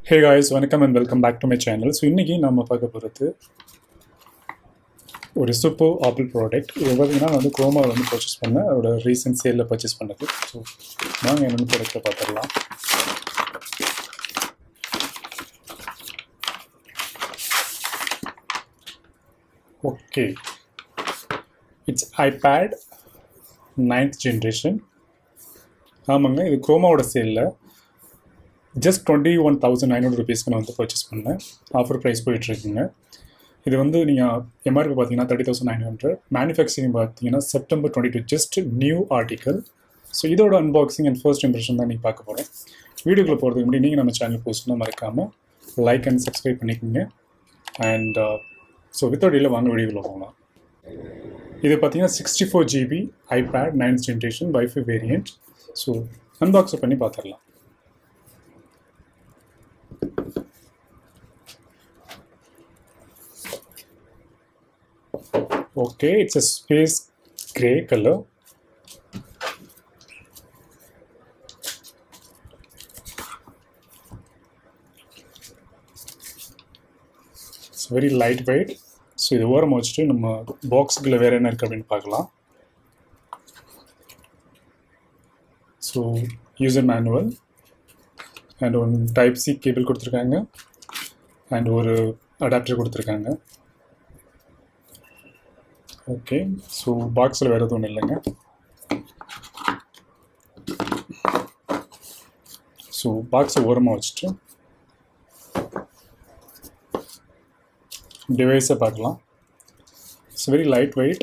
ஹே guys வணக்கம் and welcome back to my channel so இன்றைக்கி நம்ம பார்க்க போகிறது ஒரு சூப்பர் ஆப்பிள் ப்ராடக்ட் இது பார்த்தீங்கன்னா நான் வந்து குரோமாவில் வந்து பர்ச்சேஸ் பண்ணேன் அதோட ரீசன்ட் சேலில் பர்ச்சேஸ் பண்ணது ஸோ வாங்க என்னென்ன ப்ராடக்ட்டை பார்த்துடலாம் okay it's iPad ninth generation ஆமாங்க இது குரோமாவோட சேலில் just twenty one thousand nine hundred ருபீஸ்க்கு நான் வந்து பர்ச்சேஸ் பண்ணேன் ஆஃபர் ப்ரைஸ் போயிட்டுருக்குங்க இது வந்து நீங்கள் எம்ஆர்பி பார்த்தீங்கன்னா thirty thousand nine hundred manufacturing பார்த்தீங்கன்னா September twenty two just new article so இதோட அன்பாக்சிங் அண்ட் ஃபர்ஸ்ட் இம்ப்ரெஷன் தான் நீங்கள் பார்க்க போகிறேன் வீடியோக்குள்ளே போகிறதுக்கு முன்னாடி நீங்கள் நம்ம சேனல் போஸ்ட்னா மறக்காமல் லைக் அண்ட் சப்ஸ்கிரைப் பண்ணிக்கோங்க அண்ட் ஸோ வித்தவுட் இல்லை வாங்க வீடியோக்குள்ளே போகலாம் இது பார்த்தீங்கன்னா sixty four GB iPad ninth generation WiFi variant so unbox பண்ணி பார்த்துடலாம் okay it's a space gray color it's very lightweight so இது ஓரம் வச்சுட்டு நம்ம பாக்ஸுக்குள்ளே வேறு என்ன இருக்குது அப்படின்னு பார்க்கலாம் so user manual and one type C cable கொடுத்துருக்காங்க அண்ட் ஒரு அடாப்டர் கொடுத்துருக்காங்க ஓகே ஸோ பாக்ஸில் வேறு எதுவும் இல்லைங்க ஸோ பாக்ஸை ஓரமாக வச்சுட்டு டிவைஸை பார்க்கலாம் it's very lightweight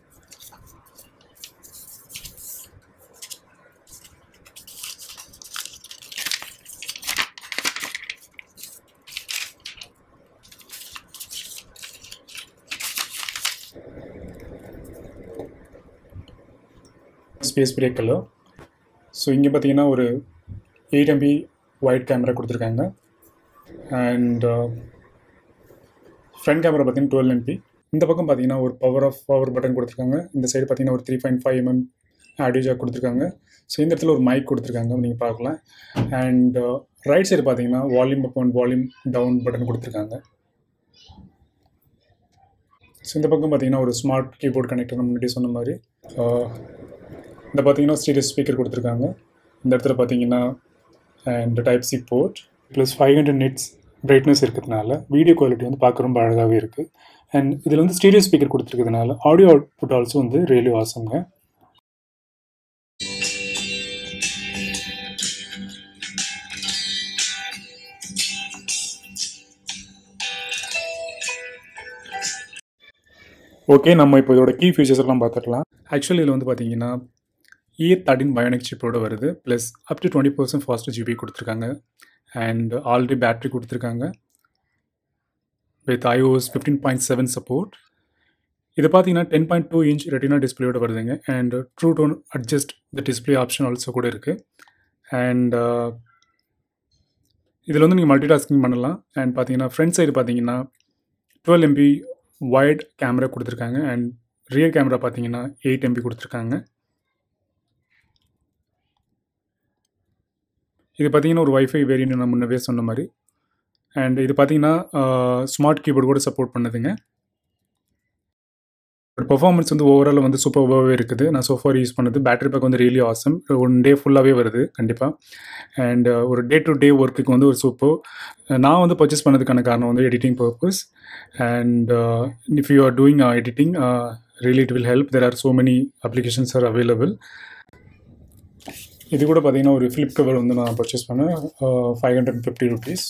space break colour so இங்கே பார்த்தீங்கன்னா ஒரு எயிட் எம்பி ஒயிட் கேமரா கொடுத்துருக்காங்க அண்ட் ஃப்ரண்ட் கேமரா பார்த்தீங்கன்னா டுவெல் எம்பி இந்த பக்கம் பார்த்தீங்கன்னா ஒரு பவர் ஆஃப் பவர் பட்டன் கொடுத்துருக்காங்க இந்த சைடு பார்த்தீங்கன்னா ஒரு three point five MM audio jack கொடுத்துருக்காங்க ஸோ இந்த இடத்துல ஒரு மைக் கொடுத்துருக்காங்க நீங்கள் பார்க்கலாம் அண்ட் ரைட் சைடு பார்த்தீங்கன்னா volume up and volume down button கொடுத்துருக்காங்க ஸோ இந்த பக்கம் பார்த்தீங்கன்னா ஒரு ஸ்மார்ட் கீபோர்ட் கனெக்டர் நம்ம முன்னாடி சொன்ன மாதிரி இந்த பார்த்தீங்கன்னா ஸ்டீரியோ ஸ்பீக்கர் கொடுத்துருக்காங்க இந்த இடத்துல பார்த்தீங்கன்னா and type C port plus five hundred nits brightness இருக்கிறதுனால வீடியோ குவாலிட்டி வந்து பார்க்க ரொம்ப அழகாகவே இருக்குது அண்ட் இதில் வந்து ஸ்டீரியோ ஸ்பீக்கர் கொடுத்துருக்கிறதுனால ஆடியோ அவுட்புட் ஆல்சோ வந்து ரியலி ஆசம்ங்க ஓகே நம்ம இப்போ இதோட கீ ஃபீச்சர்ஸ் எல்லாம் பார்த்துக்கலாம் ஆக்சுவலி இதில் வந்து பார்த்தீங்கன்னா இ தேர்ட்டின் பயோனிக் சிப்போட வருது plus up to twenty percent fast GB கொடுத்துருக்காங்க அண்ட் ஆல்ரெடி பேட்ரி கொடுத்துருக்காங்க with iOS fifteen point seven support இது பார்த்தீங்கன்னா ten point two inch retina டிஸ்பிளேயோட வருதுங்க and true tone adjust the display option also கூட இருக்குது அண்ட் இதில் வந்து நீங்கள் மல்டி டாஸ்கிங் பண்ணலாம் அண்ட் பார்த்தீங்கன்னா ஃப்ரண்ட் சைடு பார்த்தீங்கன்னா டுவெல் எம்பி வைட் கேமரா கொடுத்துருக்காங்க அண்ட் ரியர் கேமரா பார்த்தீங்கன்னா எயிட் எம்பி கொடுத்துருக்காங்க இது பார்த்தீங்கன்னா ஒரு வைஃபை வேரியன்ட் நான் முன்னவே சொன்ன மாதிரி அண்ட் இது பார்த்தீங்கன்னா ஸ்மார்ட் கீபோர்டு கூட சப்போர்ட் பண்ணுதுங்க பட் பர்ஃபார்மன்ஸ் வந்து ஓவரால் வந்து சூப்பராகவே இருக்குது நான் சோஃபார் யூஸ் பண்ணது பேட்டரி பேக் வந்து ரியலி ஆசம் ஒன் டே ஃபுல்லாகவே வருது கண்டிப்பாக அண்ட் ஒரு டே டு டே ஒர்க்குக்கு வந்து ஒரு சூப்பர் நான் வந்து பர்ச்சேஸ் பண்ணதுக்கான காரணம் வந்து editing purpose and if you are doing editing really it will help there are so many applications are available இது கூட பார்த்தீங்கன்னா ஒரு ஃப்ளிப் கவர் வந்து நான் பர்ச்சேஸ் பண்ணேன் five hundred fifty rupees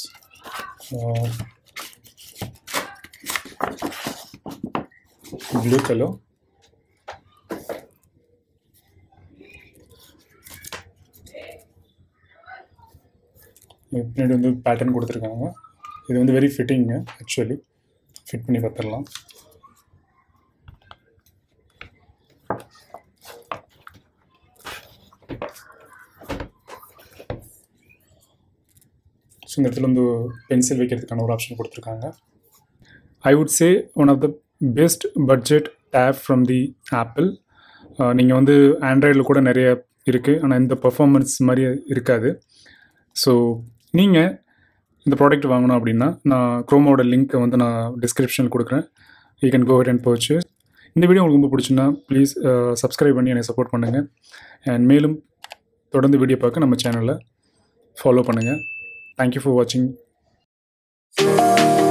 blue colour பின்னாடி வந்து பேட்டர்ன் கொடுத்துருக்காங்க இது வந்து வெரி ஃபிட்டிங்க ஆக்சுவலி ஃபிட் பண்ணி பார்த்துடலாம் ஸோ இந்த இடத்துல வந்து பென்சில் வைக்கிறதுக்கான ஒரு ஆப்ஷன் கொடுத்துருக்காங்க I would say one of the best budget tab from the Apple நீங்கள் வந்து ஆண்ட்ராய்டில் கூட நிறைய இருக்குது ஆனால் இந்த பர்ஃபார்மன்ஸ் மாதிரி இருக்காது ஸோ நீங்கள் இந்த ப்ராடக்ட் வாங்கணும் அப்படின்னா நான் க்ரோமோட லிங்க்கை வந்து நான் டிஸ்கிரிப்ஷனில் கொடுக்குறேன் you can go and purchase இந்த வீடியோ உங்களுக்கு ரொம்ப பிடிச்சுன்னா ப்ளீஸ் சப்ஸ்கிரைப் பண்ணி என்னை சப்போர்ட் பண்ணுங்கள் அண்ட் மேலும் தொடர்ந்து வீடியோ பார்க்க நம்ம சேனலை ஃபாலோ பண்ணுங்கள் தேங்க்யூ ஃபார் வாட்சிங்